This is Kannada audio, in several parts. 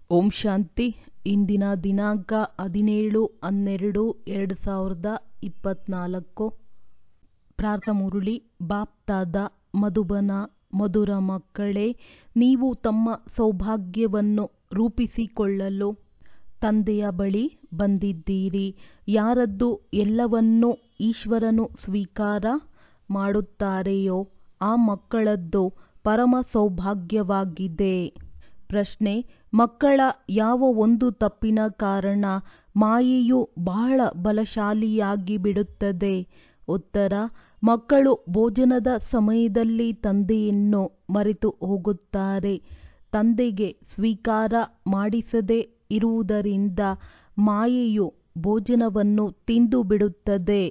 ಓಂ ಶಾಂತಿ ಇಂದಿನ ದಿನಾಂಕ ಹದಿನೇಳು ಹನ್ನೆರಡು ಎರಡು ಸಾವಿರದ ಇಪ್ಪತ್ತ್ನಾಲ್ಕು ಪ್ರಾರ್ಥ ಮುರುಳಿ ಬಾಪ್ತಾದ ಮಧುಬನ ಮಧುರ ಮಕ್ಕಳೇ ನೀವು ತಮ್ಮ ಸೌಭಾಗ್ಯವನ್ನು ರೂಪಿಸಿಕೊಳ್ಳಲು ತಂದೆಯ ಬಳಿ ಬಂದಿದ್ದೀರಿ ಯಾರದ್ದು ಎಲ್ಲವನ್ನೂ ಈಶ್ವರನು ಸ್ವೀಕಾರ ಮಾಡುತ್ತಾರೆಯೋ ಆ ಮಕ್ಕಳದ್ದು ಪರಮ ಸೌಭಾಗ್ಯವಾಗಿದೆ ಪ್ರಶ್ನೆ ಮಕ್ಕಳ ಯಾವ ಒಂದು ತಪ್ಪಿನ ಕಾರಣ ಮಾಯೆಯು ಬಹಳ ಬಲಶಾಲಿಯಾಗಿ ಬಿಡುತ್ತದೆ ಉತ್ತರ ಮಕ್ಕಳು ಭೋಜನದ ಸಮಯದಲ್ಲಿ ತಂದೆಯನ್ನು ಮರೆತು ಹೋಗುತ್ತಾರೆ ತಂದೆಗೆ ಸ್ವೀಕಾರ ಮಾಡಿಸದೇ ಇರುವುದರಿಂದ ಮಾಯೆಯು ಭೋಜನವನ್ನು ತಿಂದು ಬಿಡುತ್ತದೆ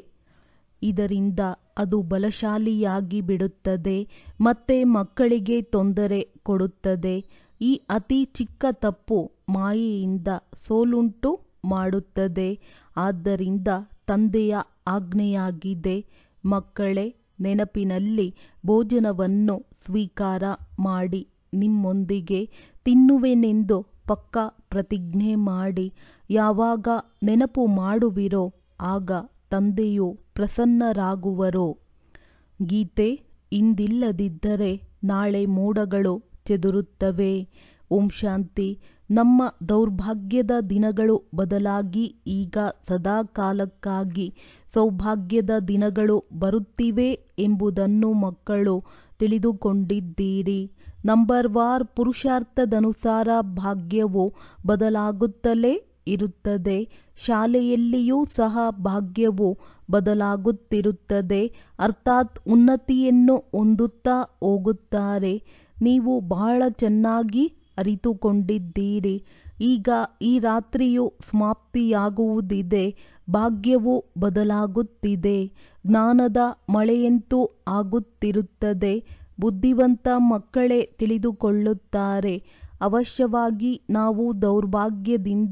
ಇದರಿಂದ ಅದು ಬಲಶಾಲಿಯಾಗಿ ಬಿಡುತ್ತದೆ ಮತ್ತೆ ಮಕ್ಕಳಿಗೆ ತೊಂದರೆ ಕೊಡುತ್ತದೆ ಈ ಅತಿ ಚಿಕ್ಕ ತಪ್ಪು ಮಾಯೆಯಿಂದ ಸೋಲುಂಟು ಮಾಡುತ್ತದೆ ಆದ್ದರಿಂದ ತಂದೆಯ ಆಜ್ಞೆಯಾಗಿದೆ ಮಕ್ಕಳೇ ನೆನಪಿನಲ್ಲಿ ಭೋಜನವನ್ನು ಸ್ವೀಕಾರ ಮಾಡಿ ನಿಮ್ಮೊಂದಿಗೆ ತಿನ್ನುವೆನೆಂದು ಪಕ್ಕಾ ಪ್ರತಿಜ್ಞೆ ಮಾಡಿ ಯಾವಾಗ ನೆನಪು ಮಾಡುವಿರೋ ಆಗ ತಂದೆಯು ಪ್ರಸನ್ನರಾಗುವರು ಗೀತೆ ಇಂದಿಲ್ಲದಿದ್ದರೆ ನಾಳೆ ಮೋಡಗಳು ಚೆದುರುತ್ತವೆ ಓಂ ಶಾಂತಿ ನಮ್ಮ ದೌರ್ಭಾಗ್ಯದ ದಿನಗಳು ಬದಲಾಗಿ ಈಗ ಸದಾ ಕಾಲಕ್ಕಾಗಿ ಸೌಭಾಗ್ಯದ ದಿನಗಳು ಬರುತ್ತಿವೆ ಎಂಬುದನ್ನು ಮಕ್ಕಳು ತಿಳಿದುಕೊಂಡಿದ್ದೀರಿ ನಂಬರ್ ವಾರ್ ಪುರುಷಾರ್ಥದನುಸಾರ ಭಾಗ್ಯವು ಬದಲಾಗುತ್ತಲೇ ಇರುತ್ತದೆ ಶಾಲೆಯಲ್ಲಿಯೂ ಸಹ ಭಾಗ್ಯವು ಬದಲಾಗುತ್ತಿರುತ್ತದೆ ಅರ್ಥಾತ್ ಉನ್ನತಿಯನ್ನು ಹೊಂದುತ್ತಾ ಹೋಗುತ್ತಾರೆ ನೀವು ಬಹಳ ಚೆನ್ನಾಗಿ ಅರಿತುಕೊಂಡಿದ್ದೀರಿ ಈಗ ಈ ರಾತ್ರಿಯು ಸಮಾಪ್ತಿಯಾಗುವುದಿದೆ ಭಾಗ್ಯವು ಬದಲಾಗುತ್ತಿದೆ ಜ್ಞಾನದ ಮಳೆಯಂತೂ ಆಗುತ್ತಿರುತ್ತದೆ ಬುದ್ಧಿವಂತ ಮಕ್ಕಳೇ ತಿಳಿದುಕೊಳ್ಳುತ್ತಾರೆ ಅವಶ್ಯವಾಗಿ ನಾವು ದೌರ್ಭಾಗ್ಯದಿಂದ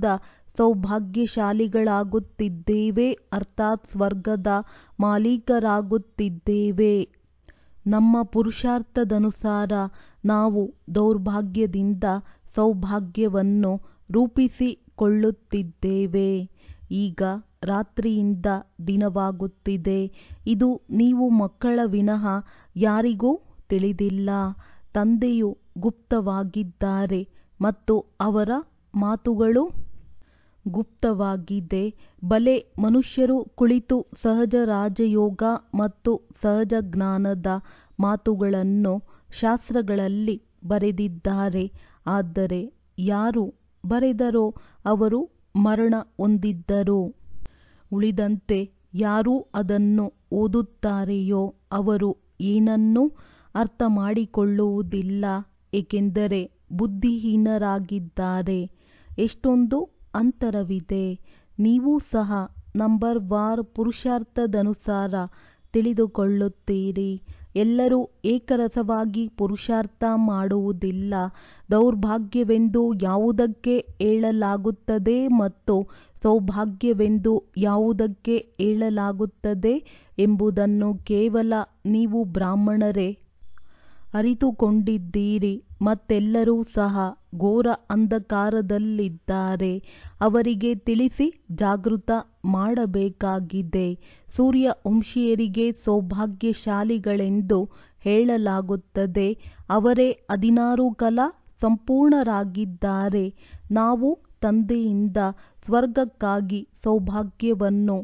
ಸೌಭಾಗ್ಯಶಾಲಿಗಳಾಗುತ್ತಿದ್ದೇವೆ ಅರ್ಥಾತ್ ಸ್ವರ್ಗದ ಮಾಲೀಕರಾಗುತ್ತಿದ್ದೇವೆ ನಮ್ಮ ಪುರುಷಾರ್ಥದನುಸಾರ ನಾವು ದೌರ್ಭಾಗ್ಯದಿಂದ ಸೌಭಾಗ್ಯವನ್ನು ರೂಪಿಸಿಕೊಳ್ಳುತ್ತಿದ್ದೇವೆ ಈಗ ರಾತ್ರಿಯಿಂದ ದಿನವಾಗುತ್ತಿದೆ ಇದು ನೀವು ಮಕ್ಕಳ ವಿನಃ ಯಾರಿಗೂ ತಿಳಿದಿಲ್ಲ ತಂದೆಯು ಗುಪ್ತವಾಗಿದ್ದಾರೆ ಮತ್ತು ಅವರ ಮಾತುಗಳು ಗುಪ್ತವಾಗಿದೆ ಬಲೆ ಮನುಷ್ಯರು ಕುಳಿತು ಸಹಜ ರಾಜಯೋಗ ಮತ್ತು ಸಹಜ ಜ್ಞಾನದ ಮಾತುಗಳನ್ನು ಶಾಸ್ತ್ರಗಳಲ್ಲಿ ಬರೆದಿದ್ದಾರೆ ಆದರೆ ಯಾರು ಬರೆದರೋ ಅವರು ಮರಣ ಹೊಂದಿದ್ದರು ಉಳಿದಂತೆ ಯಾರು ಅದನ್ನು ಓದುತ್ತಾರೆಯೋ ಅವರು ಏನನ್ನೂ ಅರ್ಥ ಮಾಡಿಕೊಳ್ಳುವುದಿಲ್ಲ ಏಕೆಂದರೆ ಬುದ್ಧಿಹೀನರಾಗಿದ್ದಾರೆ ಎಷ್ಟೊಂದು ಅಂತರವಿದೆ ನೀವು ಸಹ ನಂಬರ್ ವಾರ್ ಪುರುಷಾರ್ಥದನುಸಾರ ತಿಳಿದುಕೊಳ್ಳುತ್ತೀರಿ ಎಲ್ಲರೂ ಏಕರಸವಾಗಿ ಪುರುಷಾರ್ಥ ಮಾಡುವುದಿಲ್ಲ ದೌರ್ಭಾಗ್ಯವೆಂದು ಯಾವುದಕ್ಕೆ ಹೇಳಲಾಗುತ್ತದೆ ಮತ್ತು ಸೌಭಾಗ್ಯವೆಂದು ಯಾವುದಕ್ಕೆ ಹೇಳಲಾಗುತ್ತದೆ ಎಂಬುದನ್ನು ಕೇವಲ ನೀವು ಬ್ರಾಹ್ಮಣರೇ ಅರಿತುಕೊಂಡಿದ್ದೀರಿ ಮತ್ತೆಲ್ಲರೂ ಸಹ ಘೋರ ಅಂಧಕಾರದಲ್ಲಿದ್ದಾರೆ ಅವರಿಗೆ ತಿಳಿಸಿ ಜಾಗೃತ ಮಾಡಬೇಕಾಗಿದೆ ಸೂರ್ಯ ವಂಶೀಯರಿಗೆ ಸೌಭಾಗ್ಯಶಾಲಿಗಳೆಂದು ಹೇಳಲಾಗುತ್ತದೆ ಅವರೇ ಹದಿನಾರು ಕಲಾ ಸಂಪೂರ್ಣರಾಗಿದ್ದಾರೆ ನಾವು ತಂದೆಯಿಂದ ಸ್ವರ್ಗಕ್ಕಾಗಿ ಸೌಭಾಗ್ಯವನ್ನು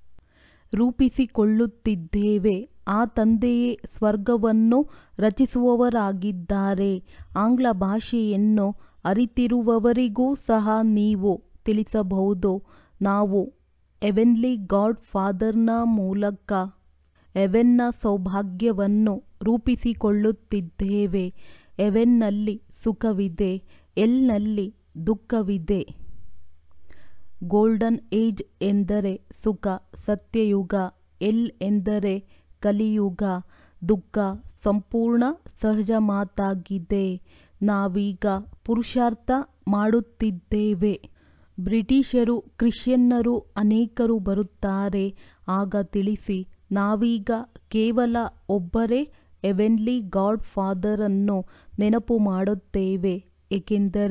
ರೂಪಿಸಿಕೊಳ್ಳುತ್ತಿದ್ದೇವೆ ಆ ತಂದೆಯೇ ಸ್ವರ್ಗವನ್ನು ರಚಿಸುವವರಾಗಿದ್ದಾರೆ ಆಂಗ್ಲ ಭಾಷೆಯನ್ನು ಅರಿತಿರುವವರಿಗೂ ಸಹ ನೀವು ತಿಳಿಸಬಹುದು ನಾವು ಹೆವೆನ್ಲಿ ಗಾಡ್ ಫಾದರ್ನ ಮೂಲಕ ಹೆವೆನ್ನ ಸೌಭಾಗ್ಯವನ್ನು ರೂಪಿಸಿಕೊಳ್ಳುತ್ತಿದ್ದೇವೆ ಹೆವೆನ್ನಲ್ಲಿ ಸುಖವಿದೆ ಎಲ್ನಲ್ಲಿ ದುಃಖವಿದೆ ಗೋಲ್ಡನ್ ಏಜ್ ಎಂದರೆ ಸುಖ ಸತ್ಯಯುಗ ಎಲ್ ಎಂದರೆ ಕಲಿಯುಗ ದುಃಖ ಸಂಪೂರ್ಣ ಸಹಜ ಮಾತಾಗಿದೆ ನಾವೀಗ ಪುರುಷಾರ್ಥ ಮಾಡುತ್ತಿದ್ದೇವೆ ಬ್ರಿಟಿಷರು ಕ್ರಿಶ್ಚಿಯನ್ನರು ಅನೇಕರು ಬರುತ್ತಾರೆ ಆಗ ತಿಳಿಸಿ ನಾವೀಗ ಕೇವಲ ಒಬ್ಬರೇ ಹೆವೆನ್ಲಿ ಗಾಡ್ ಫಾದರನ್ನು ನೆನಪು ಮಾಡುತ್ತೇವೆ ಏಕೆಂದರೆ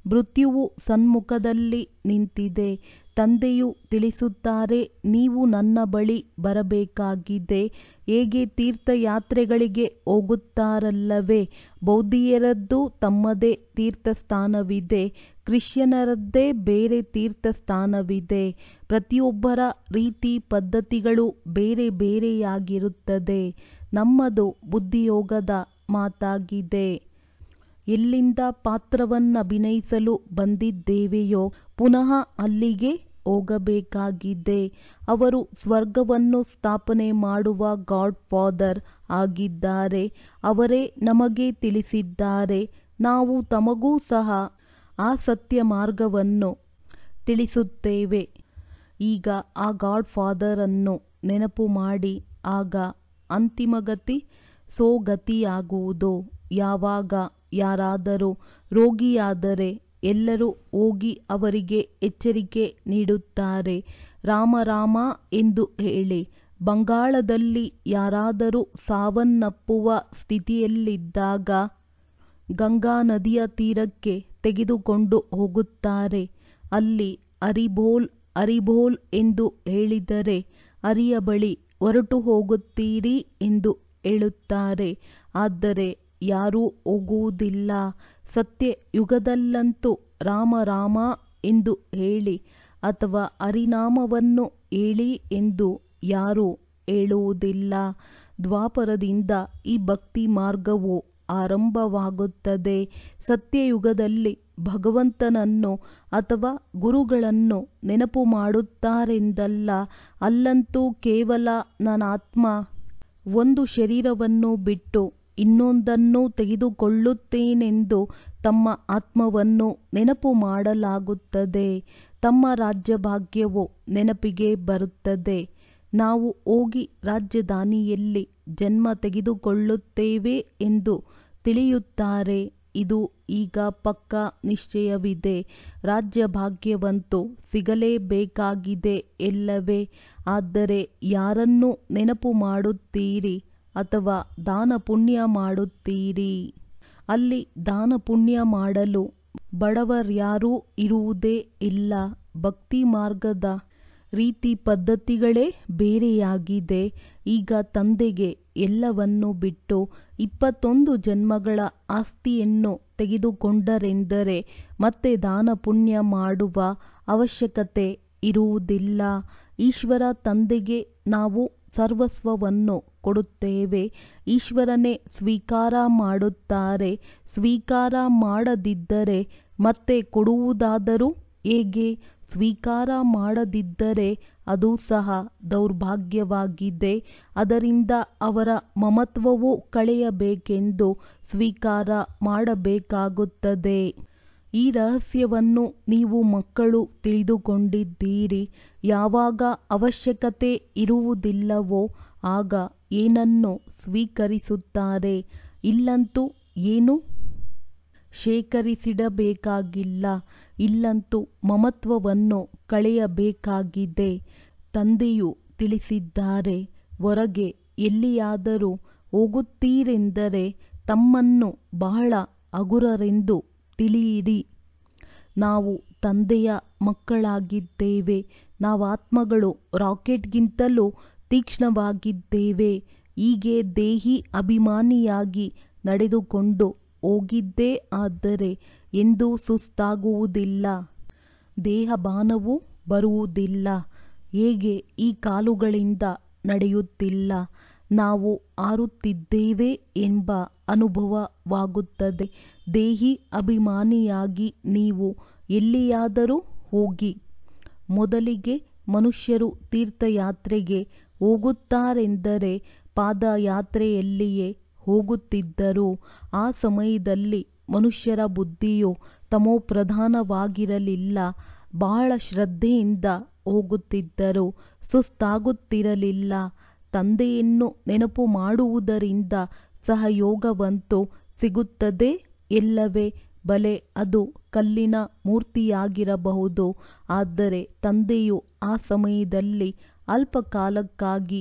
ಮೃತ್ಯುವು ಸನ್ಮುಖದಲ್ಲಿ ನಿಂತಿದೆ ತಂದೆಯು ತಿಳಿಸುತ್ತಾರೆ ನೀವು ನನ್ನ ಬಳಿ ಬರಬೇಕಾಗಿದೆ ಹೇಗೆ ತೀರ್ಥಯಾತ್ರೆಗಳಿಗೆ ಹೋಗುತ್ತಾರಲ್ಲವೇ ಬೌದ್ಧಿಯರದ್ದು ತಮ್ಮದೇ ತೀರ್ಥಸ್ಥಾನವಿದೆ ಕ್ರಿಶ್ಚಿಯನರದ್ದೇ ಬೇರೆ ತೀರ್ಥಸ್ಥಾನವಿದೆ ಪ್ರತಿಯೊಬ್ಬರ ರೀತಿ ಪದ್ಧತಿಗಳು ಬೇರೆ ಬೇರೆಯಾಗಿರುತ್ತದೆ ನಮ್ಮದು ಬುದ್ಧಿಯೋಗದ ಮಾತಾಗಿದೆ ಎಲ್ಲಿಂದ ಪಾತ್ರವನ್ನಭಿನಯಿಸಲು ಬಂದಿದ್ದೇವೆಯೋ ಪುನಃ ಅಲ್ಲಿಗೆ ಹೋಗಬೇಕಾಗಿದೆ ಅವರು ಸ್ವರ್ಗವನ್ನು ಸ್ಥಾಪನೆ ಮಾಡುವ ಗಾಡ್ ಫಾದರ್ ಆಗಿದ್ದಾರೆ ಅವರೇ ನಮಗೆ ತಿಳಿಸಿದ್ದಾರೆ ನಾವು ತಮಗೂ ಸಹ ಆ ಸತ್ಯ ಮಾರ್ಗವನ್ನು ತಿಳಿಸುತ್ತೇವೆ ಈಗ ಆ ಗಾಡ್ ಫಾದರನ್ನು ನೆನಪು ಮಾಡಿ ಆಗ ಅಂತಿಮಗತಿ ಸೋಗತಿಯಾಗುವುದು ಯಾವಾಗ ಯಾರಾದರೂ ರೋಗಿಯಾದರೆ ಎಲ್ಲರೂ ಹೋಗಿ ಅವರಿಗೆ ಎಚ್ಚರಿಕೆ ನೀಡುತ್ತಾರೆ ರಾಮ ರಾಮ ಎಂದು ಹೇಳಿ ಬಂಗಾಳದಲ್ಲಿ ಯಾರಾದರೂ ಸಾವನ್ನಪ್ಪುವ ಸ್ಥಿತಿಯಲ್ಲಿದ್ದಾಗ ಗಂಗಾ ನದಿಯ ತೀರಕ್ಕೆ ತೆಗೆದುಕೊಂಡು ಹೋಗುತ್ತಾರೆ ಅಲ್ಲಿ ಹರಿಬೋಲ್ ಹರಿಬೋಲ್ ಎಂದು ಹೇಳಿದರೆ ಹರಿಯ ಬಳಿ ಹೊರಟು ಹೋಗುತ್ತೀರಿ ಎಂದು ಹೇಳುತ್ತಾರೆ ಆದರೆ ಯಾರೂ ಹೋಗುವುದಿಲ್ಲ ಸತ್ಯ ಯುಗದಲ್ಲಂತೂ ರಾಮ ರಾಮ ಎಂದು ಹೇಳಿ ಅಥವಾ ಹರಿನಾಮವನ್ನು ಹೇಳಿ ಎಂದು ಯಾರೂ ಹೇಳುವುದಿಲ್ಲ ದ್ವಾಪರದಿಂದ ಈ ಭಕ್ತಿ ಮಾರ್ಗವು ಆರಂಭವಾಗುತ್ತದೆ ಸತ್ಯಯುಗದಲ್ಲಿ ಭಗವಂತನನ್ನು ಅಥವಾ ಗುರುಗಳನ್ನು ನೆನಪು ಮಾಡುತ್ತಾರೆಂದಲ್ಲ ಅಲ್ಲಂತೂ ಕೇವಲ ನಾನಾತ್ಮ ಒಂದು ಶರೀರವನ್ನು ಬಿಟ್ಟು ಇನ್ನೊಂದನ್ನು ತೆಗೆದುಕೊಳ್ಳುತ್ತೇನೆಂದು ತಮ್ಮ ಆತ್ಮವನ್ನು ನೆನಪು ಮಾಡಲಾಗುತ್ತದೆ ತಮ್ಮ ರಾಜ್ಯಭಾಗ್ಯವು ನೆನಪಿಗೆ ಬರುತ್ತದೆ ನಾವು ಹೋಗಿ ರಾಜಧಾನಿಯಲ್ಲಿ ಜನ್ಮ ತೆಗೆದುಕೊಳ್ಳುತ್ತೇವೆ ಎಂದು ತಿಳಿಯುತ್ತಾರೆ ಇದು ಈಗ ಪಕ್ಕಾ ನಿಶ್ಚಯವಿದೆ ರಾಜ್ಯಭಾಗ್ಯವಂತೂ ಸಿಗಲೇಬೇಕಾಗಿದೆ ಎಲ್ಲವೇ ಆದರೆ ಯಾರನ್ನು ನೆನಪು ಮಾಡುತ್ತೀರಿ ಅಥವಾ ದಾನ ಪುಣ್ಯ ಮಾಡುತ್ತೀರಿ ಅಲ್ಲಿ ದಾನ ಪುಣ್ಯ ಮಾಡಲು ಬಡವರ್ಯಾರೂ ಇರುವುದೇ ಇಲ್ಲ ಭಕ್ತಿ ಮಾರ್ಗದ ರೀತಿ ಪದ್ಧತಿಗಳೇ ಬೇರೆಯಾಗಿದೆ ಈಗ ತಂದೆಗೆ ಎಲ್ಲವನ್ನೂ ಬಿಟ್ಟು ಇಪ್ಪತ್ತೊಂದು ಜನ್ಮಗಳ ಆಸ್ತಿಯನ್ನು ತೆಗೆದುಕೊಂಡರೆಂದರೆ ಮತ್ತೆ ದಾನ ಪುಣ್ಯ ಮಾಡುವ ಅವಶ್ಯಕತೆ ಇರುವುದಿಲ್ಲ ಈಶ್ವರ ತಂದೆಗೆ ನಾವು ಸರ್ವಸ್ವವನ್ನು ಕೊಡುತ್ತೇವೆ ಈಶ್ವರನೇ ಸ್ವೀಕಾರ ಮಾಡುತ್ತಾರೆ ಸ್ವೀಕಾರ ಮಾಡದಿದ್ದರೆ ಮತ್ತೆ ಕೊಡುವುದಾದರೂ ಹೇಗೆ ಸ್ವೀಕಾರ ಮಾಡದಿದ್ದರೆ ಅದು ಸಹ ದೌರ್ಭಾಗ್ಯವಾಗಿದೆ ಅದರಿಂದ ಅವರ ಮಮತ್ವವು ಕಳೆಯಬೇಕೆಂದು ಸ್ವೀಕಾರ ಮಾಡಬೇಕಾಗುತ್ತದೆ ಈ ರಹಸ್ಯವನ್ನು ನೀವು ಮಕ್ಕಳು ತಿಳಿದುಕೊಂಡಿದ್ದೀರಿ ಯಾವಾಗ ಅವಶ್ಯಕತೆ ಇರುವುದಿಲ್ಲವೋ ಆಗ ಏನನ್ನು ಸ್ವೀಕರಿಸುತ್ತಾರೆ ಇಲ್ಲಂತೂ ಏನೂ ಶೇಖರಿಸಿಡಬೇಕಾಗಿಲ್ಲ ಇಲ್ಲಂತೂ ಮಮತ್ವವನ್ನು ಕಳೆಯಬೇಕಾಗಿದೆ ತಂದೆಯು ತಿಳಿಸಿದ್ದಾರೆ ಹೊರಗೆ ಎಲ್ಲಿಯಾದರೂ ಹೋಗುತ್ತೀರೆಂದರೆ ತಮ್ಮನ್ನು ಬಹಳ ಹಗುರರೆಂದು ತಿಳಿಯಿರಿ ನಾವು ತಂದೆಯ ಮಕ್ಕಳಾಗಿದ್ದೇವೆ ನಾವಾತ್ಮಗಳು ರಾಕೆಟ್ಗಿಂತಲೂ ತೀಕ್ಷ್ಣವಾಗಿದ್ದೇವೆ ಹೀಗೆ ದೇಹಿ ಅಭಿಮಾನಿಯಾಗಿ ನಡೆದುಕೊಂಡು ಹೋಗಿದ್ದೇ ಆದರೆ ಎಂದೂ ಸುಸ್ತಾಗುವುದಿಲ್ಲ ದೇಹಭಾನವೂ ಬರುವುದಿಲ್ಲ ಹೇಗೆ ಈ ಕಾಲುಗಳಿಂದ ನಡೆಯುತ್ತಿಲ್ಲ ನಾವು ಹಾರುತ್ತಿದ್ದೇವೆ ಎಂಬ ಅನುಭವವಾಗುತ್ತದೆ ದೇಹಿ ಅಭಿಮಾನಿಯಾಗಿ ನೀವು ಎಲ್ಲಿಯಾದರೂ ಹೋಗಿ ಮೊದಲಿಗೆ ಮನುಷ್ಯರು ತೀರ್ಥಯಾತ್ರೆಗೆ ಹೋಗುತ್ತಾರೆಂದರೆ ಪಾದಯಾತ್ರೆಯಲ್ಲಿಯೇ ಹೋಗುತ್ತಿದ್ದರು ಆ ಸಮಯದಲ್ಲಿ ಮನುಷ್ಯರ ಬುದ್ಧಿಯು ತಮೋಪ್ರಧಾನವಾಗಿರಲಿಲ್ಲ ಬಹಳ ಶ್ರದ್ಧೆಯಿಂದ ಹೋಗುತ್ತಿದ್ದರು ಸುಸ್ತಾಗುತ್ತಿರಲಿಲ್ಲ ತಂದೆಯನ್ನು ನೆನಪು ಮಾಡುವುದರಿಂದ ಸಹಯೋಗವಂತೂ ಸಿಗುತ್ತದೆ ಎಲ್ಲವೇ ಬಲೆ ಅದು ಕಲ್ಲಿನ ಮೂರ್ತಿಯಾಗಿರಬಹುದು ಆದರೆ ತಂದೆಯು ಆ ಸಮಯದಲ್ಲಿ ಅಲ್ಪಕಾಲಕ್ಕಾಗಿ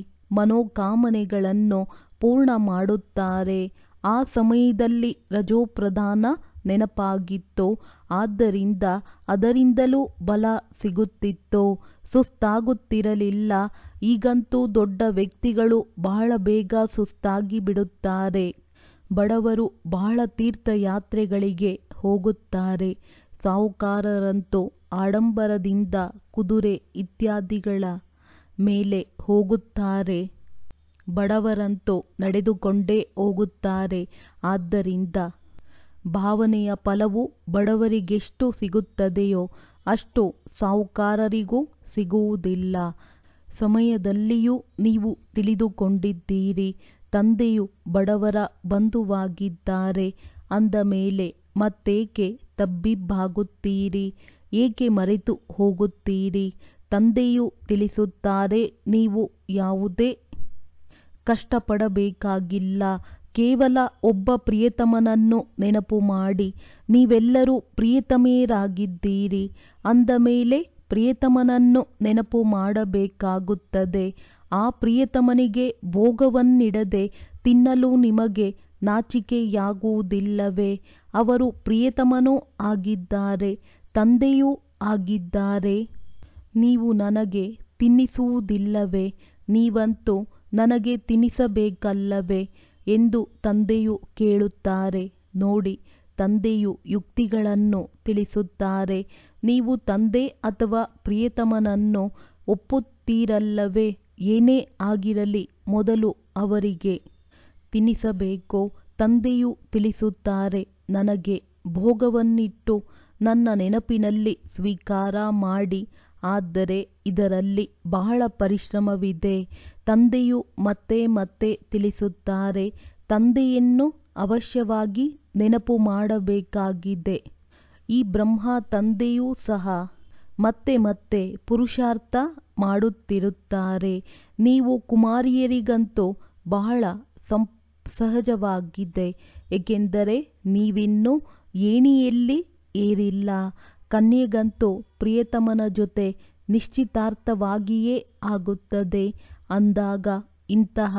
ಮನೋಕಾಮನೆಗಳನ್ನು ಪೂರ್ಣ ಮಾಡುತ್ತಾರೆ ಆ ಸಮಯದಲ್ಲಿ ರಜೋಪ್ರಧಾನ ನೆನಪಾಗಿತ್ತೋ ಆದ್ದರಿಂದ ಅದರಿಂದಲೂ ಬಲ ಸಿಗುತ್ತಿತ್ತು ಸುಸ್ತಾಗುತ್ತಿರಲಿಲ್ಲ ಈಗಂತೂ ದೊಡ್ಡ ವ್ಯಕ್ತಿಗಳು ಬಹಳ ಬೇಗ ಸುಸ್ತಾಗಿ ಬಿಡುತ್ತಾರೆ ಬಡವರು ಬಹಳ ತೀರ್ಥಯಾತ್ರೆಗಳಿಗೆ ಹೋಗುತ್ತಾರೆ ಸಾಹುಕಾರರಂತೂ ಆಡಂಬರದಿಂದ ಕುದುರೆ ಇತ್ಯಾದಿಗಳ ಮೇಲೆ ಹೋಗುತ್ತಾರೆ ಬಡವರಂತೂ ನಡೆದುಕೊಂಡೇ ಹೋಗುತ್ತಾರೆ ಆದ್ದರಿಂದ ಭಾವನೆಯ ಫಲವು ಬಡವರಿಗೆಷ್ಟು ಸಿಗುತ್ತದೆಯೋ ಅಷ್ಟು ಸಾಹುಕಾರರಿಗೂ ಸಿಗುವುದಿಲ್ಲ ಸಮಯದಲ್ಲಿಯೂ ನೀವು ತಿಳಿದುಕೊಂಡಿದ್ದೀರಿ ತಂದೆಯು ಬಡವರ ಬಂಧುವಾಗಿದ್ದಾರೆ ಅಂದ ಮೇಲೆ ಮತ್ತೇಕೆ ತಬ್ಬಿಬ್ಬಾಗುತ್ತೀರಿ ಏಕೆ ಮರೆತು ಹೋಗುತ್ತೀರಿ ತಂದೆಯು ತಿಳಿಸುತ್ತಾರೆ ನೀವು ಯಾವುದೇ ಕಷ್ಟಪಡಬೇಕಾಗಿಲ್ಲ ಕೇವಲ ಒಬ್ಬ ಪ್ರಿಯತಮನನ್ನು ನೆನಪು ಮಾಡಿ ನೀವೆಲ್ಲರೂ ಪ್ರಿಯತಮೆಯರಾಗಿದ್ದೀರಿ ಅಂದ ಮೇಲೆ ಪ್ರಿಯತಮನನ್ನು ನೆನಪು ಮಾಡಬೇಕಾಗುತ್ತದೆ ಆ ಪ್ರಿಯತಮನಿಗೆ ಭೋಗವನ್ನಿಡದೆ ತಿನ್ನಲು ನಿಮಗೆ ನಾಚಿಕೆಯಾಗುವುದಿಲ್ಲವೇ ಅವರು ಪ್ರಿಯತಮನೂ ಆಗಿದ್ದಾರೆ ತಂದೆಯೂ ಆಗಿದ್ದಾರೆ ನೀವು ನನಗೆ ತಿನ್ನಿಸುವುದಿಲ್ಲವೇ ನೀವಂತೂ ನನಗೆ ತಿನ್ನಿಸಬೇಕಲ್ಲವೇ ಎಂದು ತಂದೆಯು ಕೇಳುತ್ತಾರೆ ನೋಡಿ ತಂದೆಯು ಯುಕ್ತಿಗಳನ್ನು ತಿಳಿಸುತ್ತಾರೆ ನೀವು ತಂದೆ ಅಥವಾ ಪ್ರಿಯತಮನನ್ನು ಒಪ್ಪುತ್ತೀರಲ್ಲವೇ ಏನೇ ಆಗಿರಲಿ ಮೊದಲು ಅವರಿಗೆ ತಿನ್ನಿಸಬೇಕು ತಂದೆಯು ತಿಳಿಸುತ್ತಾರೆ ನನಗೆ ಭೋಗವನ್ನಿಟ್ಟು ನನ್ನ ನೆನಪಿನಲ್ಲಿ ಸ್ವೀಕಾರ ಮಾಡಿ ಆದರೆ ಇದರಲ್ಲಿ ಬಹಳ ಪರಿಶ್ರಮವಿದೆ ತಂದೆಯು ಮತ್ತೆ ಮತ್ತೆ ತಿಳಿಸುತ್ತಾರೆ ತಂದೆಯನ್ನು ಅವಶ್ಯವಾಗಿ ನೆನಪು ಮಾಡಬೇಕಾಗಿದೆ ಈ ಬ್ರಹ್ಮ ತಂದೆಯೂ ಸಹ ಮತ್ತೆ ಮತ್ತೆ ಪುರುಷಾರ್ಥ ಮಾಡುತ್ತಿರುತ್ತಾರೆ ನೀವು ಕುಮಾರಿಯರಿಗಂತೂ ಬಹಳ ಸಂ ಸಹಜವಾಗಿದೆ ಏಕೆಂದರೆ ನೀವಿನ್ನೂ ಏಣಿಯಲ್ಲಿ ಏರಿಲ್ಲ ಕನ್ಯೆಗಂತೂ ಪ್ರಿಯತಮನ ಜೊತೆ ನಿಶ್ಚಿತಾರ್ಥವಾಗಿಯೇ ಆಗುತ್ತದೆ ಅಂದಾಗ ಇಂತಹ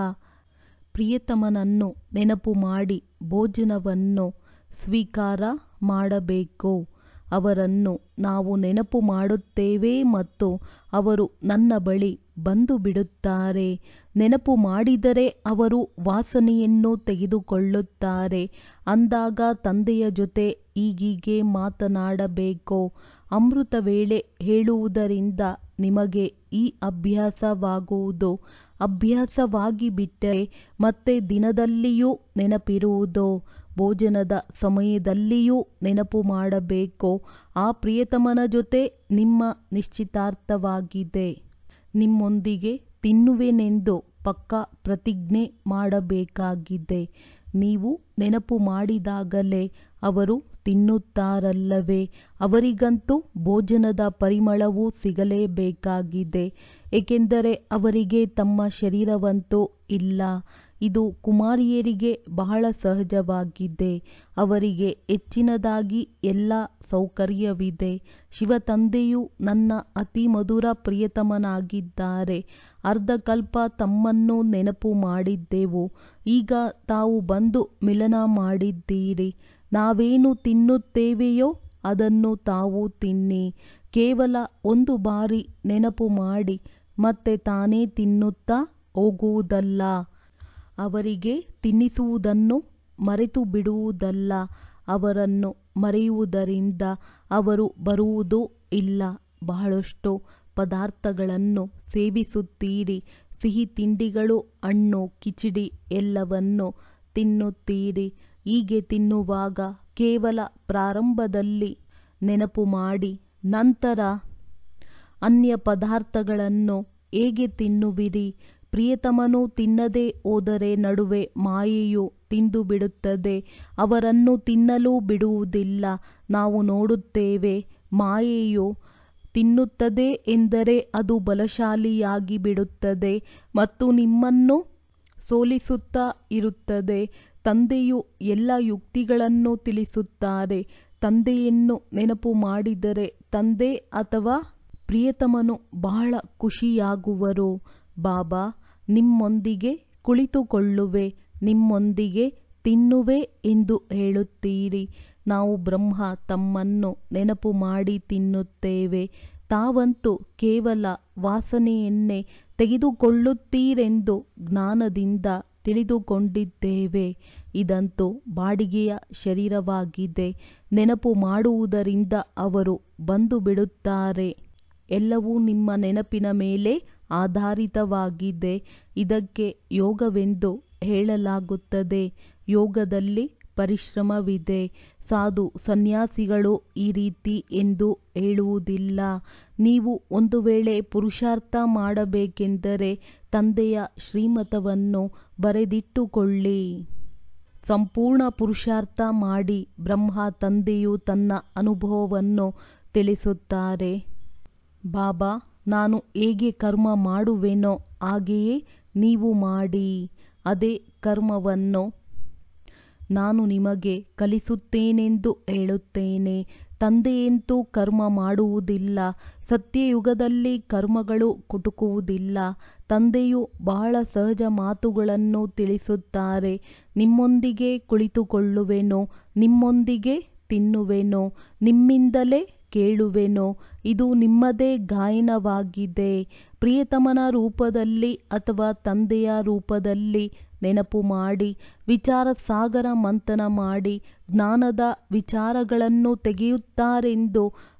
ಪ್ರಿಯತಮನನ್ನು ನೆನಪು ಮಾಡಿ ಭೋಜನವನ್ನು ಸ್ವೀಕಾರ ಮಾಡಬೇಕು ಅವರನ್ನು ನಾವು ನೆನಪು ಮಾಡುತ್ತೇವೆ ಮತ್ತು ಅವರು ನನ್ನ ಬಳಿ ಬಂದು ಬಿಡುತ್ತಾರೆ ನೆನಪು ಮಾಡಿದರೆ ಅವರು ವಾಸನೆಯನ್ನು ತೆಗೆದುಕೊಳ್ಳುತ್ತಾರೆ ಅಂದಾಗ ತಂದೆಯ ಜೊತೆ ಈಗೀಗೆ ಮಾತನಾಡಬೇಕು ಅಮೃತ ವೇಳೆ ಹೇಳುವುದರಿಂದ ನಿಮಗೆ ಈ ಅಭ್ಯಾಸವಾಗುವುದು ಅಭ್ಯಾಸವಾಗಿ ಬಿಟ್ಟರೆ ಮತ್ತೆ ದಿನದಲ್ಲಿಯೂ ನೆನಪಿರುವುದು ಭೋಜನದ ಸಮಯದಲ್ಲಿಯೂ ನೆನಪು ಮಾಡಬೇಕು ಆ ಪ್ರಿಯತಮನ ಜೊತೆ ನಿಮ್ಮ ನಿಶ್ಚಿತಾರ್ಥವಾಗಿದೆ ನಿಮ್ಮೊಂದಿಗೆ ತಿನ್ನುವೆನೆಂದು ಪಕ್ಕಾ ಪ್ರತಿಜ್ಞೆ ಮಾಡಬೇಕಾಗಿದೆ ನೀವು ನೆನಪು ಮಾಡಿದಾಗಲೇ ಅವರು ತಿನ್ನುತ್ತಾರಲ್ಲವೇ ಅವರಿಗಂತೂ ಭೋಜನದ ಪರಿಮಳವೂ ಸಿಗಲೇಬೇಕಾಗಿದೆ ಏಕೆಂದರೆ ಅವರಿಗೆ ತಮ್ಮ ಶರೀರವಂತೂ ಇಲ್ಲ ಇದು ಕುಮಾರಿಯರಿಗೆ ಬಹಳ ಸಹಜವಾಗಿದೆ ಅವರಿಗೆ ಹೆಚ್ಚಿನದಾಗಿ ಎಲ್ಲ ಸೌಕರ್ಯವಿದೆ ಶಿವತಂದೆಯು ನನ್ನ ಅತಿ ಮಧುರ ಪ್ರಿಯತಮನಾಗಿದ್ದಾರೆ ಅರ್ಧಕಲ್ಪ ತಮ್ಮನ್ನು ನೆನಪು ಮಾಡಿದ್ದೆವು ಈಗ ತಾವು ಬಂದು ಮಿಲನ ಮಾಡಿದ್ದೀರಿ ನಾವೇನು ತಿನ್ನುತ್ತೇವೆಯೋ ಅದನ್ನು ತಾವು ತಿನ್ನಿ ಕೇವಲ ಒಂದು ಬಾರಿ ನೆನಪು ಮಾಡಿ ಮತ್ತೆ ತಾನೇ ತಿನ್ನುತ್ತಾ ಹೋಗುವುದಲ್ಲ ಅವರಿಗೆ ತಿನ್ನಿಸುವುದನ್ನು ಮರೆತು ಬಿಡುವುದಲ್ಲ ಅವರನ್ನು ಮರೆಯುವುದರಿಂದ ಅವರು ಬರುವುದೂ ಇಲ್ಲ ಬಹಳಷ್ಟು ಪದಾರ್ಥಗಳನ್ನು ಸೇವಿಸುತ್ತೀರಿ ಸಿಹಿ ತಿಂಡಿಗಳು ಹಣ್ಣು ಕಿಚಡಿ ಎಲ್ಲವನ್ನು ತಿನ್ನುತ್ತೀರಿ ಹೀಗೆ ತಿನ್ನುವಾಗ ಕೇವಲ ಪ್ರಾರಂಭದಲ್ಲಿ ನೆನಪು ಮಾಡಿ ನಂತರ ಅನ್ಯ ಪದಾರ್ಥಗಳನ್ನು ಹೇಗೆ ತಿನ್ನುವಿರಿ ಪ್ರಿಯತಮನು ತಿನ್ನದೆ ಹೋದರೆ ನಡುವೆ ಮಾಯೆಯು ತಿಂದು ಬಿಡುತ್ತದೆ ಅವರನ್ನು ತಿನ್ನಲು ಬಿಡುವುದಿಲ್ಲ ನಾವು ನೋಡುತ್ತೇವೆ ಮಾಯೆಯು ತಿನ್ನುತ್ತದೆ ಎಂದರೆ ಅದು ಬಲಶಾಲಿಯಾಗಿ ಬಿಡುತ್ತದೆ ಮತ್ತು ನಿಮ್ಮನ್ನು ಸೋಲಿಸುತ್ತಾ ಇರುತ್ತದೆ ತಂದೆಯು ಎಲ್ಲ ಯುಕ್ತಿಗಳನ್ನು ತಿಳಿಸುತ್ತಾರೆ ತಂದೆಯನ್ನು ನೆನಪು ಮಾಡಿದರೆ ತಂದೆ ಅಥವಾ ಪ್ರಿಯತಮನು ಬಹಳ ಖುಷಿಯಾಗುವರು ಬಾಬಾ ನಿಮ್ಮೊಂದಿಗೆ ಕುಳಿತುಕೊಳ್ಳುವೆ ನಿಮ್ಮೊಂದಿಗೆ ತಿನ್ನುವೆ ಎಂದು ಹೇಳುತ್ತೀರಿ ನಾವು ಬ್ರಹ್ಮ ತಮ್ಮನ್ನು ನೆನಪು ಮಾಡಿ ತಿನ್ನುತ್ತೇವೆ ತಾವಂತೂ ಕೇವಲ ವಾಸನೆಯನ್ನೇ ತೆಗೆದುಕೊಳ್ಳುತ್ತೀರೆಂದು ಜ್ಞಾನದಿಂದ ತಿಳಿದುಕೊಂಡಿದ್ದೇವೆ ಇದಂತೂ ಬಾಡಿಗೆಯ ಶರೀರವಾಗಿದೆ ನೆನಪು ಮಾಡುವುದರಿಂದ ಅವರು ಬಂದು ಬಿಡುತ್ತಾರೆ ಎಲ್ಲವೂ ನಿಮ್ಮ ನೆನಪಿನ ಮೇಲೆ ಆಧಾರಿತವಾಗಿದೆ ಇದಕ್ಕೆ ಯೋಗವೆಂದು ಹೇಳಲಾಗುತ್ತದೆ ಯೋಗದಲ್ಲಿ ಪರಿಶ್ರಮವಿದೆ ಸಾಧು ಸನ್ಯಾಸಿಗಳು ಈ ರೀತಿ ಎಂದು ಹೇಳುವುದಿಲ್ಲ ನೀವು ಒಂದು ವೇಳೆ ಪುರುಷಾರ್ಥ ಮಾಡಬೇಕೆಂದರೆ ತಂದೆಯ ಶ್ರೀಮತವನ್ನು ಬರೆದಿಟ್ಟುಕೊಳ್ಳಿ ಸಂಪೂರ್ಣ ಪುರುಷಾರ್ಥ ಮಾಡಿ ಬ್ರಹ್ಮ ತಂದೆಯು ತನ್ನ ಅನುಭವವನ್ನು ತಿಳಿಸುತ್ತಾರೆ ಬಾಬಾ ನಾನು ಹೇಗೆ ಕರ್ಮ ಮಾಡುವೆನೋ ಹಾಗೆಯೇ ನೀವು ಮಾಡಿ ಅದೇ ಕರ್ಮವನ್ನು ನಾನು ನಿಮಗೆ ಕಲಿಸುತ್ತೇನೆಂದು ಹೇಳುತ್ತೇನೆ ತಂದೆಯಂತೂ ಕರ್ಮ ಮಾಡುವುದಿಲ್ಲ ಸತ್ಯಯುಗದಲ್ಲಿ ಕರ್ಮಗಳು ಕುಟುಕುವುದಿಲ್ಲ ತಂದೆಯು ಬಹಳ ಸಹಜ ಮಾತುಗಳನ್ನು ತಿಳಿಸುತ್ತಾರೆ ನಿಮ್ಮೊಂದಿಗೆ ಕುಳಿತುಕೊಳ್ಳುವೆನೋ ನಿಮ್ಮೊಂದಿಗೆ ತಿನ್ನುವೆನೋ ನಿಮ್ಮಿಂದಲೇ ಕೇಳುವೆನೋ ಇದು ನಿಮ್ಮದೇ ಗಾಯನವಾಗಿದೆ ಪ್ರಿಯತಮನ ರೂಪದಲ್ಲಿ ಅಥವಾ ತಂದೆಯ ರೂಪದಲ್ಲಿ ನೆನಪು ಮಾಡಿ ವಿಚಾರ ಸಾಗರ ಮಂಥನ ಮಾಡಿ ಜ್ಞಾನದ ವಿಚಾರಗಳನ್ನು ತೆಗೆಯುತ್ತಾರೆಂದು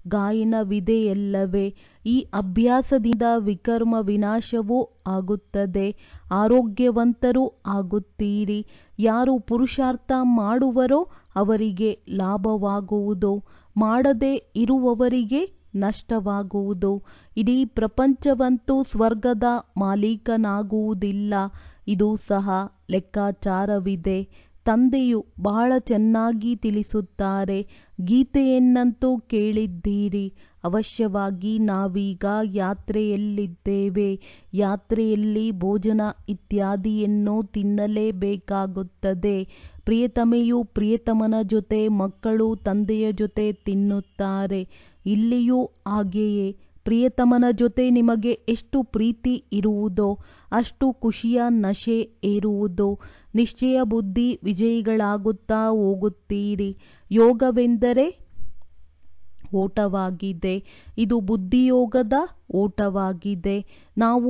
ಗಾಯನವಿದೆಯಲ್ಲವೇ ಈ ಅಭ್ಯಾಸದಿಂದ ವಿಕರ್ಮ ವಿನಾಶವೂ ಆಗುತ್ತದೆ ಆರೋಗ್ಯವಂತರೂ ಆಗುತ್ತೀರಿ ಯಾರು ಪುರುಷಾರ್ಥ ಮಾಡುವರೋ ಅವರಿಗೆ ಲಾಭವಾಗುವುದು ಮಾಡದೇ ಇರುವವರಿಗೆ ನಷ್ಟವಾಗುವುದು ಇಡೀ ಪ್ರಪಂಚವಂತೂ ಸ್ವರ್ಗದ ಮಾಲೀಕನಾಗುವುದಿಲ್ಲ ಇದು ಸಹ ಲೆಕ್ಕಾಚಾರವಿದೆ ತಂದೆಯು ಬಹಳ ಚೆನ್ನಾಗಿ ತಿಳಿಸುತ್ತಾರೆ ಗೀತೆಯನ್ನಂತೂ ಕೇಳಿದ್ದೀರಿ ಅವಶ್ಯವಾಗಿ ನಾವೀಗ ಯಾತ್ರೆಯಲ್ಲಿದ್ದೇವೆ ಯಾತ್ರೆಯಲ್ಲಿ ಭೋಜನ ಇತ್ಯಾದಿಯನ್ನು ತಿನ್ನಲೇಬೇಕಾಗುತ್ತದೆ ಪ್ರಿಯತಮೆಯು ಪ್ರಿಯತಮನ ಜೊತೆ ಮಕ್ಕಳು ತಂದೆಯ ಜೊತೆ ತಿನ್ನುತ್ತಾರೆ ಇಲ್ಲಿಯೂ ಹಾಗೆಯೇ ಪ್ರಿಯತಮನ ಜೊತೆ ನಿಮಗೆ ಎಷ್ಟು ಪ್ರೀತಿ ಇರುವುದೋ ಅಷ್ಟು ಖುಷಿಯ ನಶೆ ಏರುವುದು ನಿಶ್ಚಯ ಬುದ್ಧಿ ವಿಜಯಿಗಳಾಗುತ್ತಾ ಹೋಗುತ್ತೀರಿ ಯೋಗವೆಂದರೆ ಓಟವಾಗಿದೆ ಇದು ಬುದ್ಧಿಯೋಗದ ಓಟವಾಗಿದೆ ನಾವು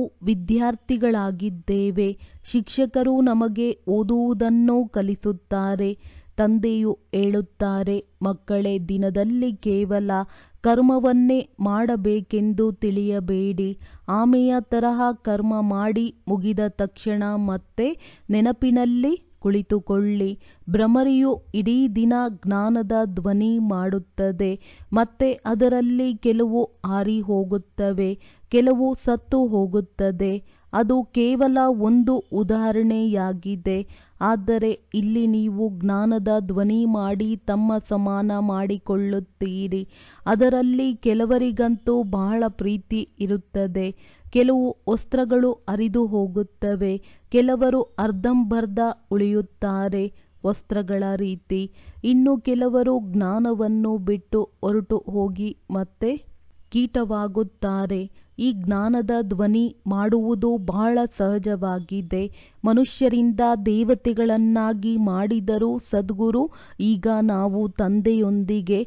ವಿದ್ಯಾರ್ಥಿಗಳಾಗಿದ್ದೇವೆ ಶಿಕ್ಷಕರು ನಮಗೆ ಓದುವುದನ್ನು ಕಲಿಸುತ್ತಾರೆ ತಂದೆಯು ಹೇಳುತ್ತಾರೆ ಮಕ್ಕಳೇ ದಿನದಲ್ಲಿ ಕೇವಲ ಕರ್ಮವನ್ನೇ ಮಾಡಬೇಕೆಂದು ತಿಳಿಯಬೇಡಿ ಆಮೆಯ ತರಹ ಕರ್ಮ ಮಾಡಿ ಮುಗಿದ ತಕ್ಷಣ ಮತ್ತೆ ನೆನಪಿನಲ್ಲಿ ಕುಳಿತುಕೊಳ್ಳಿ ಭ್ರಮರಿಯು ಇಡೀ ದಿನ ಜ್ಞಾನದ ಧ್ವನಿ ಮಾಡುತ್ತದೆ ಮತ್ತೆ ಅದರಲ್ಲಿ ಕೆಲವು ಹಾರಿ ಹೋಗುತ್ತವೆ ಕೆಲವು ಸತ್ತು ಹೋಗುತ್ತದೆ ಅದು ಕೇವಲ ಒಂದು ಉದಾಹರಣೆಯಾಗಿದೆ ಆದರೆ ಇಲ್ಲಿ ನೀವು ಜ್ಞಾನದ ಧ್ವನಿ ಮಾಡಿ ತಮ್ಮ ಸಮಾನ ಮಾಡಿಕೊಳ್ಳುತ್ತೀರಿ ಅದರಲ್ಲಿ ಕೆಲವರಿಗಂತೂ ಬಹಳ ಪ್ರೀತಿ ಇರುತ್ತದೆ ಕೆಲವು ವಸ್ತ್ರಗಳು ಹರಿದು ಹೋಗುತ್ತವೆ ಕೆಲವರು ಅರ್ಧಂಬರ್ಧ ಉಳಿಯುತ್ತಾರೆ ವಸ್ತ್ರಗಳ ರೀತಿ ಇನ್ನು ಕೆಲವರು ಜ್ಞಾನವನ್ನು ಬಿಟ್ಟು ಹೊರಟು ಹೋಗಿ ಮತ್ತೆ ಕೀಟವಾಗುತ್ತಾರೆ ಈ ಜ್ಞಾನದ ಧ್ವನಿ ಮಾಡುವುದು ಬಹಳ ಸಹಜವಾಗಿದೆ ಮನುಷ್ಯರಿಂದ ದೇವತೆಗಳನ್ನಾಗಿ ಮಾಡಿದರು ಸದ್ಗುರು ಈಗ ನಾವು ತಂದೆಯೊಂದಿಗೆ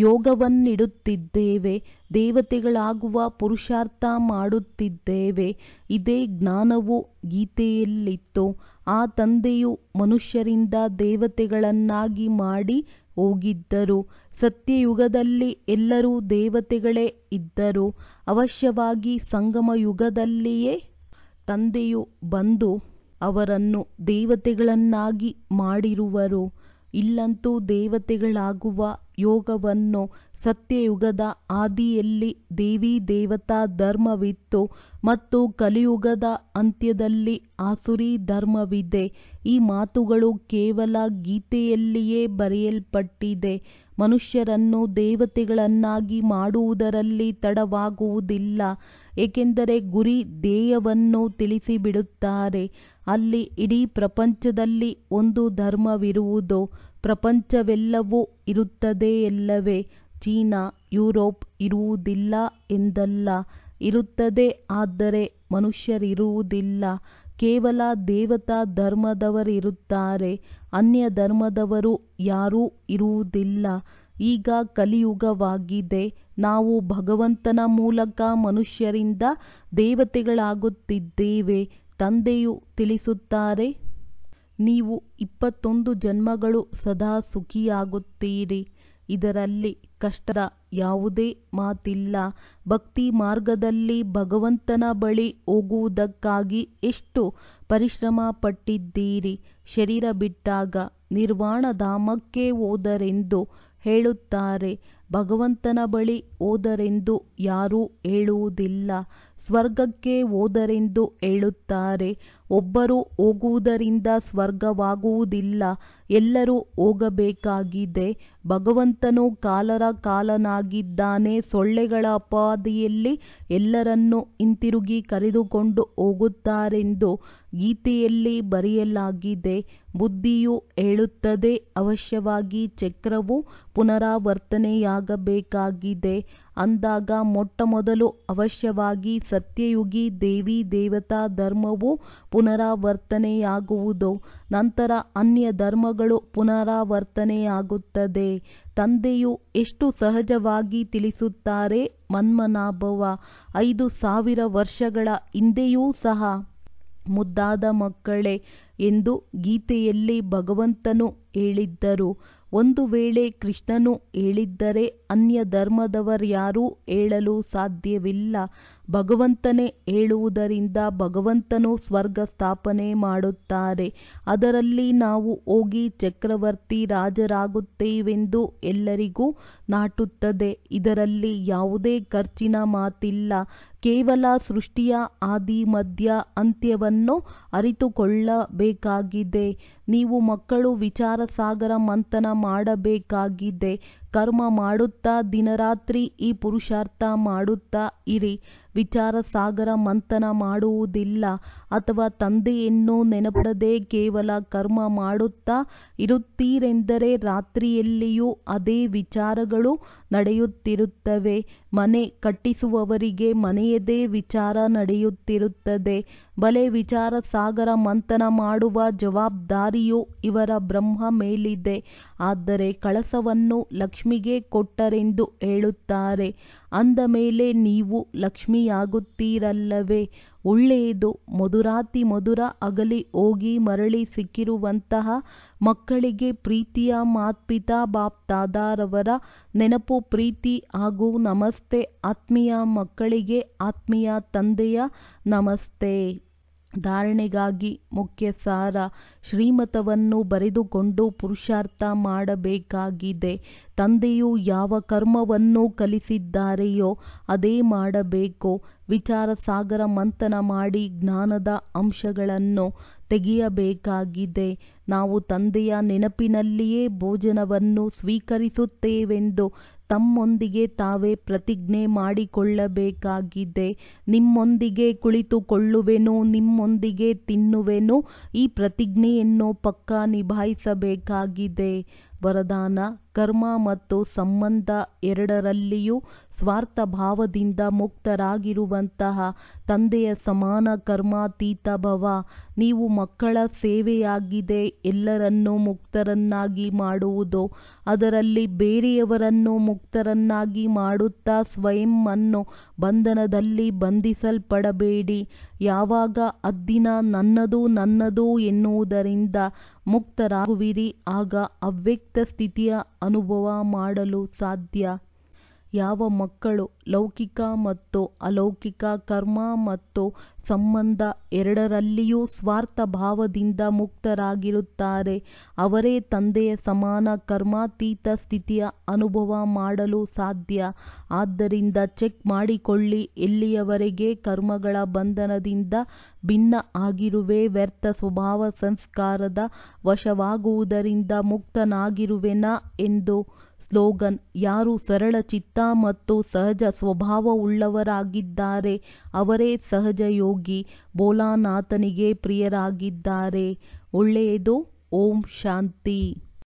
ಯೋಗವನ್ನಿಡುತ್ತಿದ್ದೇವೆ ದೇವತೆಗಳಾಗುವ ಪುರುಷಾರ್ಥ ಮಾಡುತ್ತಿದ್ದೇವೆ ಇದೇ ಜ್ಞಾನವು ಗೀತೆಯಲ್ಲಿತ್ತು ಆ ತಂದೆಯು ಮನುಷ್ಯರಿಂದ ದೇವತೆಗಳನ್ನಾಗಿ ಮಾಡಿ ಹೋಗಿದ್ದರು ಸತ್ಯಯುಗದಲ್ಲಿ ಎಲ್ಲರೂ ದೇವತೆಗಳೇ ಇದ್ದರು ಅವಶ್ಯವಾಗಿ ಸಂಗಮ ಯುಗದಲ್ಲಿಯೇ ತಂದೆಯು ಬಂದು ಅವರನ್ನು ದೇವತೆಗಳನ್ನಾಗಿ ಮಾಡಿರುವರು ಇಲ್ಲಂತೂ ದೇವತೆಗಳಾಗುವ ಯೋಗವನ್ನು ಸತ್ಯಯುಗದ ಆದಿಯಲ್ಲಿ ದೇವಿ ದೇವತಾ ಧರ್ಮವಿತ್ತು ಮತ್ತು ಕಲಿಯುಗದ ಅಂತ್ಯದಲ್ಲಿ ಆಸುರಿ ಧರ್ಮವಿದೆ ಈ ಮಾತುಗಳು ಕೇವಲ ಗೀತೆಯಲ್ಲಿಯೇ ಬರೆಯಲ್ಪಟ್ಟಿದೆ ಮನುಷ್ಯರನ್ನು ದೇವತೆಗಳನ್ನಾಗಿ ಮಾಡುವುದರಲ್ಲಿ ತಡವಾಗುವುದಿಲ್ಲ ಏಕೆಂದರೆ ಗುರಿ ಧ್ಯೇಯವನ್ನು ತಿಳಿಸಿಬಿಡುತ್ತಾರೆ ಅಲ್ಲಿ ಇಡೀ ಪ್ರಪಂಚದಲ್ಲಿ ಒಂದು ಧರ್ಮವಿರುವುದು ಪ್ರಪಂಚವೆಲ್ಲವೂ ಇರುತ್ತದೆಯಲ್ಲವೇ ಚೀನಾ ಯುರೋಪ್ ಇರುವುದಿಲ್ಲ ಎಂದಲ್ಲ ಇರುತ್ತದೆ ಆದರೆ ಮನುಷ್ಯರಿರುವುದಿಲ್ಲ ಕೇವಲ ದೇವತಾ ಧರ್ಮದವರಿರುತ್ತಾರೆ ಅನ್ಯ ಧರ್ಮದವರು ಯಾರೂ ಇರುವುದಿಲ್ಲ ಈಗ ಕಲಿಯುಗವಾಗಿದೆ ನಾವು ಭಗವಂತನ ಮೂಲಕ ಮನುಷ್ಯರಿಂದ ದೇವತೆಗಳಾಗುತ್ತಿದ್ದೇವೆ ತಂದೆಯು ತಿಳಿಸುತ್ತಾರೆ ನೀವು ಇಪ್ಪತ್ತೊಂದು ಜನ್ಮಗಳು ಸದಾ ಸುಖಿಯಾಗುತ್ತೀರಿ ಇದರಲ್ಲಿ ಕಷ್ಟದ ಯಾವುದೇ ಮಾತಿಲ್ಲ ಭಕ್ತಿ ಮಾರ್ಗದಲ್ಲಿ ಭಗವಂತನ ಬಳಿ ಹೋಗುವುದಕ್ಕಾಗಿ ಎಷ್ಟು ಪರಿಶ್ರಮ ಪಟ್ಟಿದ್ದೀರಿ ಶರೀರ ಬಿಟ್ಟಾಗ ನಿರ್ವಾಣಧಾಮಕ್ಕೆ ಹೋದರೆಂದು ಹೇಳುತ್ತಾರೆ ಭಗವಂತನ ಬಳಿ ಹೋದರೆಂದು ಯಾರೂ ಹೇಳುವುದಿಲ್ಲ ಸ್ವರ್ಗಕ್ಕೆ ಹೋದರೆಂದು ಹೇಳುತ್ತಾರೆ ಒಬ್ಬರು ಹೋಗುವುದರಿಂದ ಸ್ವರ್ಗವಾಗುವುದಿಲ್ಲ ಎಲ್ಲರೂ ಹೋಗಬೇಕಾಗಿದೆ ಭಗವಂತನು ಕಾಲರ ಕಾಲನಾಗಿದ್ದಾನೆ ಸೊಳ್ಳೆಗಳ ಅಪಾದಿಯಲ್ಲಿ ಎಲ್ಲರನ್ನೂ ಹಿಂತಿರುಗಿ ಕರೆದುಕೊಂಡು ಹೋಗುತ್ತಾರೆಂದು ಗೀತೆಯಲ್ಲಿ ಬರೆಯಲಾಗಿದೆ ಬುದ್ಧಿಯು ಹೇಳುತ್ತದೆ ಅವಶ್ಯವಾಗಿ ಚಕ್ರವು ಪುನರಾವರ್ತನೆಯಾಗಬೇಕಾಗಿದೆ ಅಂದಾಗ ಮೊಟ್ಟಮೊದಲು ಅವಶ್ಯವಾಗಿ ಸತ್ಯಯುಗಿ ದೇವಿ ದೇವತಾ ಧರ್ಮವು ಪುನರಾವರ್ತನೆಯಾಗುವುದು ನಂತರ ಅನ್ಯ ಧರ್ಮಗಳು ಪುನರಾವರ್ತನೆಯಾಗುತ್ತದೆ ತಂದೆಯು ಎಷ್ಟು ಸಹಜವಾಗಿ ತಿಳಿಸುತ್ತಾರೆ ಮನ್ಮನಾಭವ ಐದು ಸಾವಿರ ವರ್ಷಗಳ ಹಿಂದೆಯೂ ಸಹ ಮುದ್ದಾದ ಮಕ್ಕಳೇ ಎಂದು ಗೀತೆಯಲ್ಲಿ ಭಗವಂತನು ಹೇಳಿದ್ದರು ಒಂದು ವೇಳೆ ಕೃಷ್ಣನು ಹೇಳಿದ್ದರೆ ಅನ್ಯ ಧರ್ಮದವರ್ಯಾರೂ ಹೇಳಲು ಸಾಧ್ಯವಿಲ್ಲ ಭಗವಂತನೇ ಹೇಳುವುದರಿಂದ ಭಗವಂತನು ಸ್ವರ್ಗ ಸ್ಥಾಪನೆ ಮಾಡುತ್ತಾರೆ ಅದರಲ್ಲಿ ನಾವು ಹೋಗಿ ಚಕ್ರವರ್ತಿ ರಾಜರಾಗುತ್ತೇವೆಂದು ಎಲ್ಲರಿಗೂ ನಾಟುತ್ತದೆ ಇದರಲ್ಲಿ ಯಾವುದೇ ಖರ್ಚಿನ ಮಾತಿಲ್ಲ ಕೇವಲ ಸೃಷ್ಟಿಯ ಆದಿ ಮಧ್ಯ ಅಂತ್ಯವನ್ನು ಅರಿತುಕೊಳ್ಳಬೇಕಾಗಿದೆ ನೀವು ಮಕ್ಕಳು ವಿಚಾರ ಸಾಗರ ಮಂಥನ ಮಾಡಬೇಕಾಗಿದೆ ಕರ್ಮ ಮಾಡುತ್ತಾ ದಿನರಾತ್ರಿ ಈ ಪುರುಷಾರ್ಥ ಮಾಡುತ್ತಾ ಇರಿ ವಿಚಾರ ಸಾಗರ ಮಂಥನ ಮಾಡುವುದಿಲ್ಲ ಅಥವಾ ತಂದೆಯನ್ನು ನೆನಪಡದೆ ಕೇವಲ ಕರ್ಮ ಮಾಡುತ್ತಾ ಇರುತ್ತೀರೆಂದರೆ ರಾತ್ರಿಯಲ್ಲಿಯೂ ಅದೇ ವಿಚಾರಗಳು ನಡೆಯುತ್ತಿರುತ್ತವೆ ಮನೆ ಕಟ್ಟಿಸುವವರಿಗೆ ಮನೆಯದೇ ವಿಚಾರ ನಡೆಯುತ್ತಿರುತ್ತದೆ ಬಲೆ ವಿಚಾರ ಸಾಗರ ಮಂಥನ ಮಾಡುವ ಜವಾಬ್ದಾರಿಯು ಇವರ ಬ್ರಹ್ಮ ಮೇಲಿದೆ ಆದರೆ ಕಳಸವನ್ನು ಲಕ್ಷ್ಮಿಗೆ ಕೊಟ್ಟರೆಂದು ಹೇಳುತ್ತಾರೆ ಅಂದ ಮೇಲೆ ನೀವು ಲಕ್ಷ್ಮಿಯಾಗುತ್ತೀರಲ್ಲವೇ ಒಳ್ಳೆಯದು ಮಧುರಾತಿ ಮಧುರ ಅಗಲಿ ಹೋಗಿ ಮರಳಿ ಸಿಕ್ಕಿರುವಂತಹ ಮಕ್ಕಳಿಗೆ ಪ್ರೀತಿಯ ಮಾತ್ಪಿತಾ ಬಾಪ್ ದಾದಾರವರ ನೆನಪು ಪ್ರೀತಿ ಹಾಗೂ ನಮಸ್ತೆ ಆತ್ಮೀಯ ಮಕ್ಕಳಿಗೆ ಆತ್ಮೀಯ ತಂದೆಯ ನಮಸ್ತೆ ಧಾರಣೆಗಾಗಿ ಮುಖ್ಯ ಸಾರ ಶ್ರೀಮತವನ್ನು ಬರೆದುಕೊಂಡು ಪುರುಷಾರ್ಥ ಮಾಡಬೇಕಾಗಿದೆ ತಂದೆಯು ಯಾವ ಕರ್ಮವನ್ನು ಕಲಿಸಿದ್ದಾರೆಯೋ ಅದೇ ಮಾಡಬೇಕು ವಿಚಾರ ಸಾಗರ ಮಂಥನ ಮಾಡಿ ಜ್ಞಾನದ ಅಂಶಗಳನ್ನು ತೆಗೆಯಬೇಕಾಗಿದೆ ನಾವು ತಂದೆಯ ನೆನಪಿನಲ್ಲಿಯೇ ಭೋಜನವನ್ನು ಸ್ವೀಕರಿಸುತ್ತೇವೆಂದು ತಮ್ಮೊಂದಿಗೆ ತಾವೇ ಪ್ರತಿಜ್ಞೆ ಮಾಡಿಕೊಳ್ಳಬೇಕಾಗಿದೆ ನಿಮ್ಮೊಂದಿಗೆ ಕುಳಿತುಕೊಳ್ಳುವೆನು ನಿಮ್ಮೊಂದಿಗೆ ತಿನ್ನುವೆನು ಈ ಪ್ರತಿಜ್ಞೆಯನ್ನು ಪಕ್ಕಾ ನಿಭಾಯಿಸಬೇಕಾಗಿದೆ ವರದಾನ ಕರ್ಮ ಮತ್ತು ಸಂಬಂಧ ಎರಡರಲ್ಲಿಯೂ ಸ್ವಾರ್ಥ ಭಾವದಿಂದ ಮುಕ್ತರಾಗಿರುವಂತಹ ತಂದೆಯ ಸಮಾನ ಕರ್ಮಾತೀತ ಭವ ನೀವು ಮಕ್ಕಳ ಸೇವೆಯಾಗಿದೆ ಎಲ್ಲರನ್ನೂ ಮುಕ್ತರನ್ನಾಗಿ ಮಾಡುವುದು ಅದರಲ್ಲಿ ಬೇರೆಯವರನ್ನು ಮುಕ್ತರನ್ನಾಗಿ ಮಾಡುತ್ತಾ ಸ್ವಯಂ ಅನ್ನು ಬಂಧನದಲ್ಲಿ ಬಂಧಿಸಲ್ಪಡಬೇಡಿ ಯಾವಾಗ ಅದ್ದಿನ ನನ್ನದು ನನ್ನದು ಎನ್ನುವುದರಿಂದ ಮುಕ್ತರಾಗುವಿರಿ ಆಗ ಅವ್ಯಕ್ತ ಸ್ಥಿತಿಯ ಅನುಭವ ಮಾಡಲು ಸಾಧ್ಯ ಯಾವ ಮಕ್ಕಳು ಲೌಕಿಕ ಮತ್ತು ಅಲೌಕಿಕ ಕರ್ಮ ಮತ್ತು ಸಂಬಂಧ ಎರಡರಲ್ಲಿಯೂ ಸ್ವಾರ್ಥ ಭಾವದಿಂದ ಮುಕ್ತರಾಗಿರುತ್ತಾರೆ ಅವರೇ ತಂದೆಯ ಸಮಾನ ಕರ್ಮಾತೀತ ಸ್ಥಿತಿಯ ಅನುಭವ ಮಾಡಲು ಸಾಧ್ಯ ಆದ್ದರಿಂದ ಚೆಕ್ ಮಾಡಿಕೊಳ್ಳಿ ಎಲ್ಲಿಯವರೆಗೆ ಕರ್ಮಗಳ ಬಂಧನದಿಂದ ಭಿನ್ನ ಆಗಿರುವೆ ವ್ಯರ್ಥ ಸ್ವಭಾವ ಸಂಸ್ಕಾರದ ವಶವಾಗುವುದರಿಂದ ಮುಕ್ತನಾಗಿರುವೆನಾ ಎಂದು ಸ್ಲೋಗನ್ ಯಾರು ಸರಳ ಚಿತ್ತ ಮತ್ತು ಸಹಜ ಸ್ವಭಾವವುಳ್ಳವರಾಗಿದ್ದಾರೆ ಅವರೇ ಸಹಜ ಯೋಗಿ ಭೋಲಾನಾಥನಿಗೆ ಪ್ರಿಯರಾಗಿದ್ದಾರೆ ಒಳ್ಳೆಯದು ಓಂ ಶಾಂತಿ